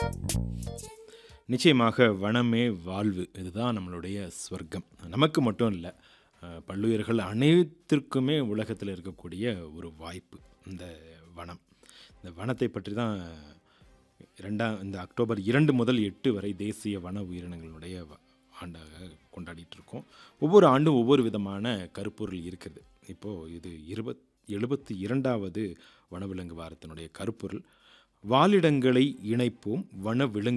நிச்சயமாக வனமே வாழ்வு இதுதான் நம்மளுடைய ஸ்வர்க்கம் நமக்கு மட்டும் இல்லை பல்லுயிர்கள் அனைத்திற்குமே உலகத்தில் இருக்கக்கூடிய ஒரு வாய்ப்பு இந்த வனம் இந்த வனத்தை பற்றி தான் ரெண்டாம் இந்த அக்டோபர் இரண்டு முதல் எட்டு வரை தேசிய வன உயிரினங்களுடைய வ- ஆண்டாக கொண்டாடிட்டு இருக்கோம் ஒவ்வொரு ஆண்டும் ஒவ்வொரு விதமான கருப்பொருள் இருக்குது இப்போது இது இருபத் எழுபத்தி இரண்டாவது வனவிலங்கு வாரத்தினுடைய கருப்பொருள் வாழிடங்களை இணைப்போம் வன விலங்கு